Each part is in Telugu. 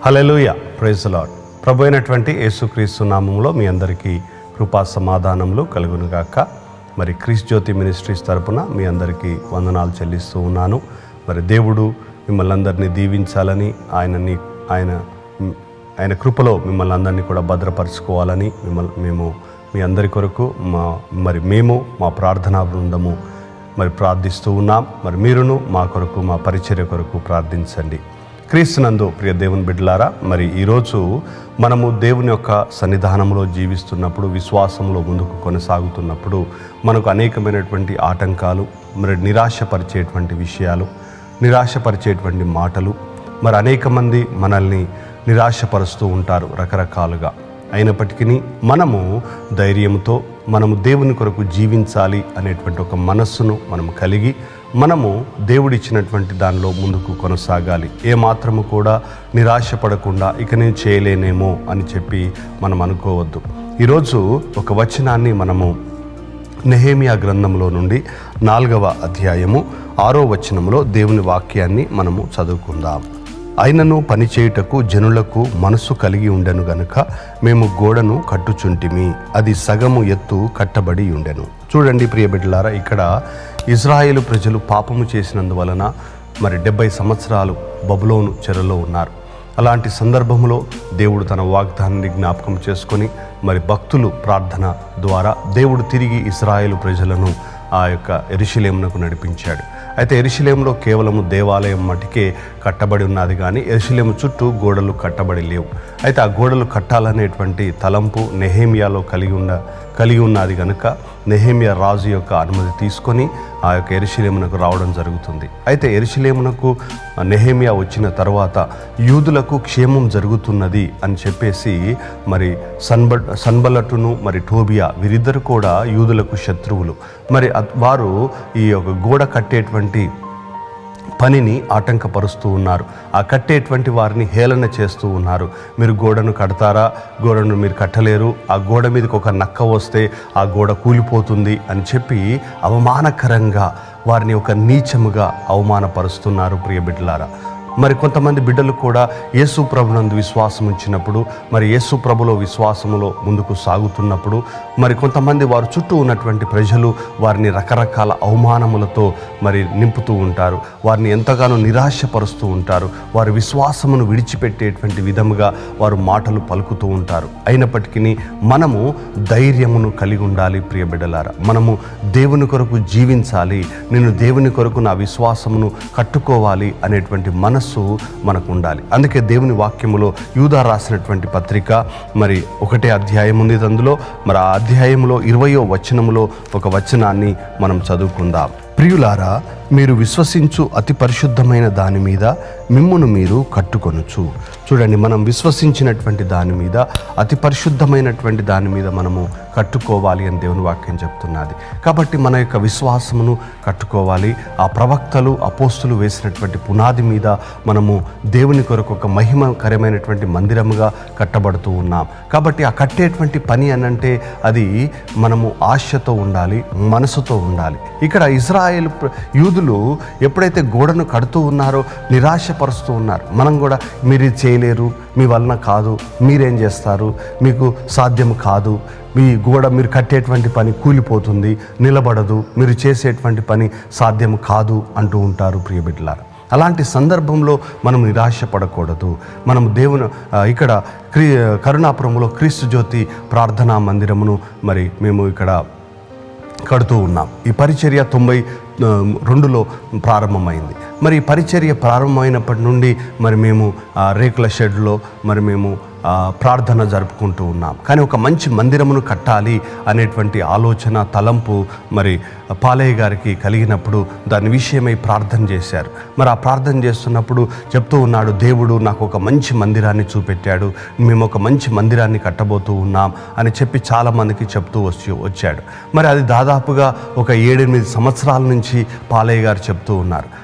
హలెలుయ ప్రైజ్ లాడ్ ప్రభు అయినటువంటి యేసుక్రీస్తు నామంలో మీ అందరికీ కృపా సమాధానములు కలుగునుగాక మరి క్రీస్ జ్యోతి మినిస్ట్రీస్ తరపున మీ అందరికీ వందనాలు చెల్లిస్తూ ఉన్నాను మరి దేవుడు మిమ్మల్ని అందరినీ దీవించాలని ఆయనని ఆయన ఆయన కృపలో మిమ్మల్ని అందరినీ కూడా భద్రపరచుకోవాలని మిమ్మల్ని మేము మీ అందరి కొరకు మా మరి మేము మా ప్రార్థనా బృందము మరి ప్రార్థిస్తూ ఉన్నాం మరి మీరును మా కొరకు మా పరిచర్య కొరకు ప్రార్థించండి క్రీస్తునందు ప్రియ దేవుని బిడ్డలారా మరి ఈరోజు మనము దేవుని యొక్క సన్నిధానంలో జీవిస్తున్నప్పుడు విశ్వాసంలో ముందుకు కొనసాగుతున్నప్పుడు మనకు అనేకమైనటువంటి ఆటంకాలు మరి నిరాశపరిచేటువంటి విషయాలు నిరాశపరిచేటువంటి మాటలు మరి అనేక మంది మనల్ని నిరాశపరుస్తూ ఉంటారు రకరకాలుగా అయినప్పటికీ మనము ధైర్యంతో మనము దేవుని కొరకు జీవించాలి అనేటువంటి ఒక మనస్సును మనం కలిగి మనము దేవుడిచ్చినటువంటి దానిలో ముందుకు కొనసాగాలి ఏ మాత్రము కూడా నిరాశపడకుండా ఇక నేను చేయలేనేమో అని చెప్పి మనం అనుకోవద్దు ఈరోజు ఒక వచనాన్ని మనము నెహేమియా గ్రంథంలో నుండి నాలుగవ అధ్యాయము ఆరో వచనంలో దేవుని వాక్యాన్ని మనము చదువుకుందాం అయినను పనిచేయుటకు జనులకు మనసు కలిగి ఉండెను గనుక మేము గోడను కట్టుచుంటిమి అది సగము ఎత్తు కట్టబడి ఉండెను చూడండి ప్రియ బిడ్డలారా ఇక్కడ ఇజ్రాయేలు ప్రజలు పాపము చేసినందువలన మరి డెబ్బై సంవత్సరాలు బబులోను చెరలో ఉన్నారు అలాంటి సందర్భంలో దేవుడు తన వాగ్దానాన్ని జ్ఞాపకం చేసుకొని మరి భక్తులు ప్రార్థన ద్వారా దేవుడు తిరిగి ఇస్రాయేలు ప్రజలను ఆ యొక్క ఎరిశిలేమునకు నడిపించాడు అయితే ఎరిశిలేములో కేవలము దేవాలయం మటుకే కట్టబడి ఉన్నది కానీ ఎరిశిలేము చుట్టూ గోడలు కట్టబడి లేవు అయితే ఆ గోడలు కట్టాలనేటువంటి తలంపు నెహేమియాలో కలిగి ఉన్న కలిగి ఉన్నది కనుక నెహేమియా రాజు యొక్క అనుమతి తీసుకొని ఆ యొక్క ఎరిశిలేమునకు రావడం జరుగుతుంది అయితే ఎరిశిలేమునకు నెహేమియా వచ్చిన తర్వాత యూదులకు క్షేమం జరుగుతున్నది అని చెప్పేసి మరి సన్బ సన్బలటును మరి టోబియా వీరిద్దరు కూడా యూదులకు శత్రువులు మరి అద్- వారు ఈ యొక్క గోడ కట్టేటువంటి పనిని ఆటంకపరుస్తూ ఉన్నారు ఆ కట్టేటువంటి వారిని హేళన చేస్తూ ఉన్నారు మీరు గోడను కడతారా గోడను మీరు కట్టలేరు ఆ గోడ మీదకి ఒక నక్క వస్తే ఆ గోడ కూలిపోతుంది అని చెప్పి అవమానకరంగా వారిని ఒక నీచముగా అవమానపరుస్తున్నారు ప్రియ బిడ్డలారా మరి కొంతమంది బిడ్డలు కూడా యేసు ప్రభునందు విశ్వాసం ఉంచినప్పుడు మరి యేసు ప్రభులో విశ్వాసములో ముందుకు సాగుతున్నప్పుడు మరి కొంతమంది వారు చుట్టూ ఉన్నటువంటి ప్రజలు వారిని రకరకాల అవమానములతో మరి నింపుతూ ఉంటారు వారిని ఎంతగానో నిరాశపరుస్తూ ఉంటారు వారి విశ్వాసమును విడిచిపెట్టేటువంటి విధముగా వారు మాటలు పలుకుతూ ఉంటారు అయినప్పటికీ మనము ధైర్యమును కలిగి ఉండాలి ప్రియ బిడ్డలారా మనము దేవుని కొరకు జీవించాలి నేను దేవుని కొరకు నా విశ్వాసమును కట్టుకోవాలి అనేటువంటి మనస్సు మనకు ఉండాలి అందుకే దేవుని వాక్యములో యూదా రాసినటువంటి పత్రిక మరి ఒకటే అధ్యాయం ఉంది అందులో మరి ఆ అధ్యాయంలో ఇరవయో వచనములో ఒక వచనాన్ని మనం చదువుకుందాం ప్రియులారా మీరు విశ్వసించు అతి పరిశుద్ధమైన దాని మీద మిమ్మును మీరు కట్టుకొనొచ్చు చూడండి మనం విశ్వసించినటువంటి దాని మీద అతి పరిశుద్ధమైనటువంటి దాని మీద మనము కట్టుకోవాలి అని దేవుని వాక్యం చెప్తున్నది కాబట్టి మన యొక్క విశ్వాసమును కట్టుకోవాలి ఆ ప్రవక్తలు అపోస్తులు వేసినటువంటి పునాది మీద మనము దేవుని కొరకు ఒక మహిమకరమైనటువంటి మందిరముగా కట్టబడుతూ ఉన్నాం కాబట్టి ఆ కట్టేటువంటి పని అనంటే అది మనము ఆశతో ఉండాలి మనసుతో ఉండాలి ఇక్కడ ఇజ్రాయెల్ ప్ర- యూదులు ఎప్పుడైతే గోడను కడుతూ ఉన్నారో నిరాశపరుస్తూ ఉన్నారు మనం కూడా మీరు ఇది చేయలేరు మీ వలన కాదు మీరేం చేస్తారు మీకు సాధ్యం కాదు మీ గోడ మీరు కట్టేటువంటి పని కూలిపోతుంది నిలబడదు మీరు చేసేటువంటి పని సాధ్యం కాదు అంటూ ఉంటారు ప్రియబిడ్డలారా అలాంటి సందర్భంలో మనం నిరాశపడకూడదు మనం దేవుని ఆ, ఇక్కడ క్రీ కరుణాపురంలో క్రీస్తు జ్యోతి ప్రార్థనా మందిరమును మరి మేము ఇక్కడ కడుతూ ఉన్నాం ఈ పరిచర్య తొంభై ఆ, రెండులో ప్రారంభమైంది మరి ఈ పరిచర్య ప్రారంభమైనప్పటి నుండి మరి మేము ఆ రేకుల షెడ్లో మరి మేము ఆ, ప్రార్థన జరుపుకుంటూ ఉన్నాం కానీ ఒక మంచి మందిరమును కట్టాలి అనేటువంటి ఆలోచన తలంపు మరి పాలయ్య గారికి కలిగినప్పుడు దాని విషయమై ప్రార్థన చేశారు మరి ఆ ప్రార్థన చేస్తున్నప్పుడు చెప్తూ ఉన్నాడు దేవుడు నాకు ఒక మంచి మందిరాన్ని చూపెట్టాడు మేము ఒక మంచి మందిరాన్ని కట్టబోతూ ఉన్నాం అని చెప్పి చాలామందికి చెప్తూ వచ్చి వచ్చాడు మరి అది దాదాపుగా ఒక ఏడెనిమిది సంవత్సరాల నుంచి పాలయ్య గారు చెప్తూ ఉన్నారు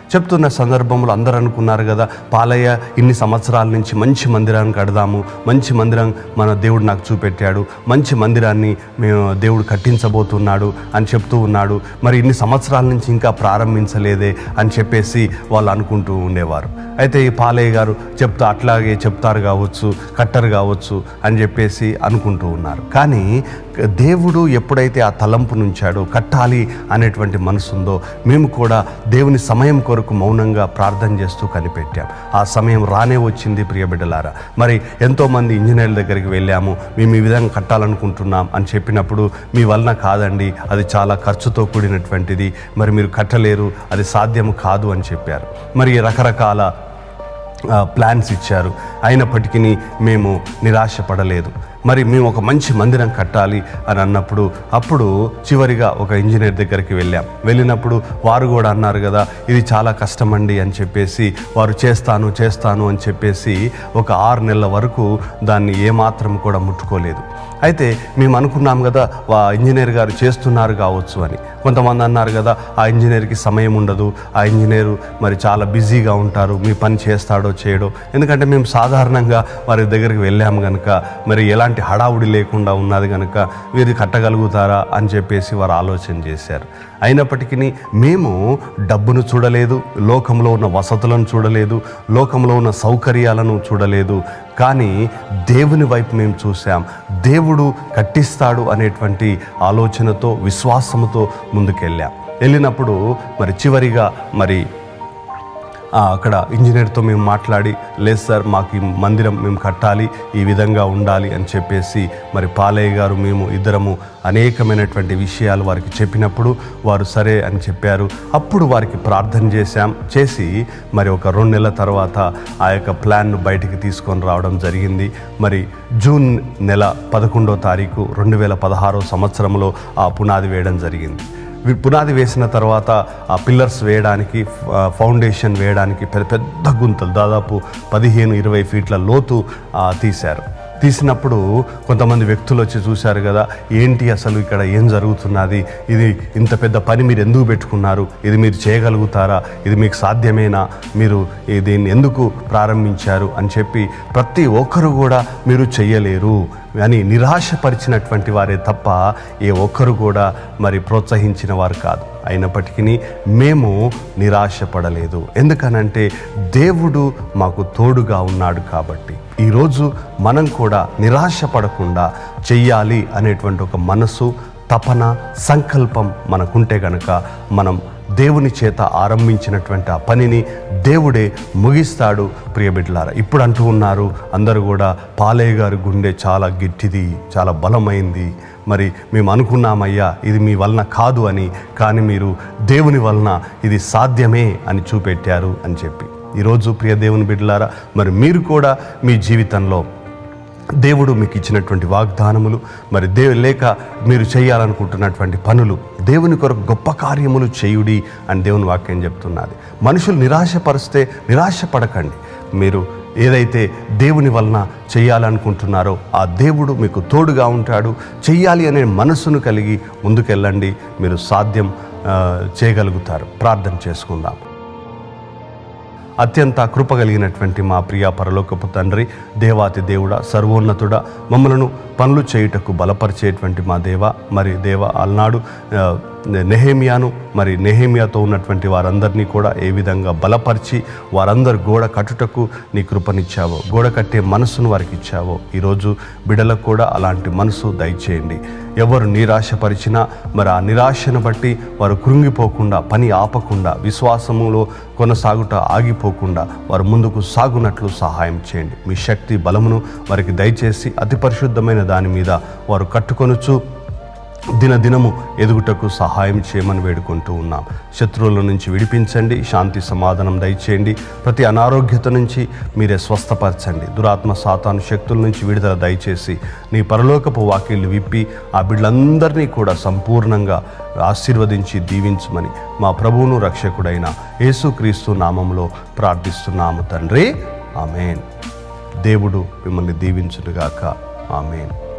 చెప్తున్న సందర్భంలో అందరూ అనుకున్నారు కదా పాలయ్య ఇన్ని సంవత్సరాల నుంచి మంచి మందిరాన్ని కడదాము మంచి మందిరం మన దేవుడు నాకు చూపెట్టాడు మంచి మందిరాన్ని మేము దేవుడు కట్టించబోతున్నాడు అని చెప్తూ ఉన్నాడు మరి ఇన్ని సంవత్సరాల నుంచి ఇంకా ప్రారంభించలేదే అని చెప్పేసి వాళ్ళు అనుకుంటూ ఉండేవారు అయితే ఈ పాలయ్య గారు చెప్తా అట్లాగే చెప్తారు కావచ్చు కట్టరు కావచ్చు అని చెప్పేసి అనుకుంటూ ఉన్నారు కానీ దేవుడు ఎప్పుడైతే ఆ తలంపు నుంచాడో కట్టాలి అనేటువంటి మనసు ఉందో మేము కూడా దేవుని సమయం కొరకు మౌనంగా ప్రార్థన చేస్తూ కనిపెట్టాం ఆ సమయం రానే వచ్చింది ప్రియ బిడ్డలారా మరి ఎంతోమంది ఇంజనీర్ల దగ్గరికి వెళ్ళాము మేము ఈ విధంగా కట్టాలనుకుంటున్నాం అని చెప్పినప్పుడు మీ వలన కాదండి అది చాలా ఖర్చుతో కూడినటువంటిది మరి మీరు కట్టలేరు అది సాధ్యము కాదు అని చెప్పారు మరి రకరకాల ఆ, ప్లాన్స్ ఇచ్చారు అయినప్పటికీ మేము నిరాశపడలేదు మరి మేము ఒక మంచి మందిరం కట్టాలి అని అన్నప్పుడు అప్పుడు చివరిగా ఒక ఇంజనీర్ దగ్గరికి వెళ్ళాం వెళ్ళినప్పుడు వారు కూడా అన్నారు కదా ఇది చాలా కష్టమండి అని చెప్పేసి వారు చేస్తాను చేస్తాను అని చెప్పేసి ఒక ఆరు నెలల వరకు దాన్ని ఏమాత్రం కూడా ముట్టుకోలేదు అయితే మేము అనుకున్నాం కదా వా ఇంజనీర్ గారు చేస్తున్నారు కావచ్చు అని కొంతమంది అన్నారు కదా ఆ ఇంజనీర్కి సమయం ఉండదు ఆ ఇంజనీరు మరి చాలా బిజీగా ఉంటారు మీ పని చేస్తాడో చేయడో ఎందుకంటే మేము సాధారణంగా వారి దగ్గరికి వెళ్ళాము కనుక మరి ఎలాంటి హడావుడి లేకుండా ఉన్నది కనుక వీరు కట్టగలుగుతారా అని చెప్పేసి వారు ఆలోచన చేశారు అయినప్పటికీ మేము డబ్బును చూడలేదు లోకంలో ఉన్న వసతులను చూడలేదు లోకంలో ఉన్న సౌకర్యాలను చూడలేదు కానీ దేవుని వైపు మేము చూసాం దేవుడు కట్టిస్తాడు అనేటువంటి ఆలోచనతో విశ్వాసముతో ముందుకెళ్ళాం వెళ్ళినప్పుడు మరి చివరిగా మరి ఆ, అక్కడ ఇంజనీర్తో మేము మాట్లాడి లేదు సార్ మాకు ఈ మందిరం మేము కట్టాలి ఈ విధంగా ఉండాలి అని చెప్పేసి మరి పాలయ్య గారు మేము ఇద్దరము అనేకమైనటువంటి విషయాలు వారికి చెప్పినప్పుడు వారు సరే అని చెప్పారు అప్పుడు వారికి ప్రార్థన చేశాం చేసి మరి ఒక రెండు నెలల తర్వాత ఆ యొక్క ప్లాన్ను బయటికి తీసుకొని రావడం జరిగింది మరి జూన్ నెల పదకొండో తారీఖు రెండు వేల పదహారో సంవత్సరంలో ఆ పునాది వేయడం జరిగింది వి- పునాది వేసిన తర్వాత ఆ పిల్లర్స్ వేయడానికి ఫ- ఫౌండేషన్ వేయడానికి పెద్ద పెద్ద గుంతలు దాదాపు పదిహేను ఇరవై ఫీట్ల లోతు ఆ, తీశారు తీసినప్పుడు కొంతమంది వ్యక్తులు వచ్చి చూశారు కదా ఏంటి అసలు ఇక్కడ ఏం జరుగుతున్నది ఇది ఇంత పెద్ద పని మీరు ఎందుకు పెట్టుకున్నారు ఇది మీరు చేయగలుగుతారా ఇది మీకు సాధ్యమేనా మీరు ఈ దీన్ని ఎందుకు ప్రారంభించారు అని చెప్పి ప్రతి ఒక్కరు కూడా మీరు చెయ్యలేరు అని నిరాశపరిచినటువంటి వారే తప్ప ఏ ఒక్కరు కూడా మరి ప్రోత్సహించిన వారు కాదు అయినప్పటికీ మేము నిరాశపడలేదు ఎందుకనంటే దేవుడు మాకు తోడుగా ఉన్నాడు కాబట్టి ఈరోజు మనం కూడా నిరాశపడకుండా చెయ్యాలి అనేటువంటి ఒక మనసు తపన సంకల్పం మనకుంటే గనక మనం దేవుని చేత ఆరంభించినటువంటి ఆ పనిని దేవుడే ముగిస్తాడు ప్రియబిడ్లారా ఇప్పుడు అంటూ ఉన్నారు అందరూ కూడా పాలయ్య గారి గుండె చాలా గట్టిది చాలా బలమైంది మరి మేము అనుకున్నామయ్యా ఇది మీ వలన కాదు అని కానీ మీరు దేవుని వలన ఇది సాధ్యమే అని చూపెట్టారు అని చెప్పి ఈరోజు ప్రియ దేవుని బిడ్డలారా మరి మీరు కూడా మీ జీవితంలో దేవుడు మీకు ఇచ్చినటువంటి వాగ్దానములు మరి దేవు లేక మీరు చేయాలనుకుంటున్నటువంటి పనులు దేవుని కొరకు గొప్ప కార్యములు చేయుడి అని దేవుని వాక్యం చెప్తున్నది మనుషులు నిరాశపరిస్తే నిరాశపడకండి మీరు ఏదైతే దేవుని వలన చేయాలనుకుంటున్నారో ఆ దేవుడు మీకు తోడుగా ఉంటాడు చెయ్యాలి అనే మనసును కలిగి ముందుకెళ్ళండి మీరు సాధ్యం ఆ, చేయగలుగుతారు ప్రార్థన చేసుకుందాం అత్యంత కృప కలిగినటువంటి మా ప్రియ పరలోకపు తండ్రి దేవాతి దేవుడ సర్వోన్నతుడ మమ్మలను పనులు చేయుటకు బలపరిచేటువంటి మా దేవ మరి దేవ అలనాడు ఆ, నెహేమియాను మరి నెహేమియాతో ఉన్నటువంటి వారందరినీ కూడా ఏ విధంగా బలపరిచి వారందరు గోడ కట్టుటకు నీ కృపనిచ్చావో గోడ కట్టే మనసును వారికి ఇచ్చావో ఈరోజు బిడలకు కూడా అలాంటి మనసు దయచేయండి ఎవరు నిరాశపరిచినా మరి ఆ నిరాశను బట్టి వారు కృంగిపోకుండా పని ఆపకుండా విశ్వాసములో కొనసాగుట ఆగిపోకుండా వారు ముందుకు సాగునట్లు సహాయం చేయండి మీ శక్తి బలమును వారికి దయచేసి అతి పరిశుద్ధమైన దాని మీద వారు కట్టుకొనుచు దినదినము ఎదుగుటకు సహాయం చేయమని వేడుకుంటూ ఉన్నాం శత్రువుల నుంచి విడిపించండి శాంతి సమాధానం దయచేయండి ప్రతి అనారోగ్యత నుంచి మీరే స్వస్థపరచండి దురాత్మ సాతాను శక్తుల నుంచి విడుదల దయచేసి నీ పరలోకపు వాకిళ్ళు విప్పి ఆ బిడ్డలందరినీ కూడా సంపూర్ణంగా ఆశీర్వదించి దీవించమని మా ప్రభువును రక్షకుడైన యేసుక్రీస్తు నామంలో ప్రార్థిస్తున్నాము తండ్రి ఆమెన్ దేవుడు మిమ్మల్ని దీవించునుగాక ఆమెన్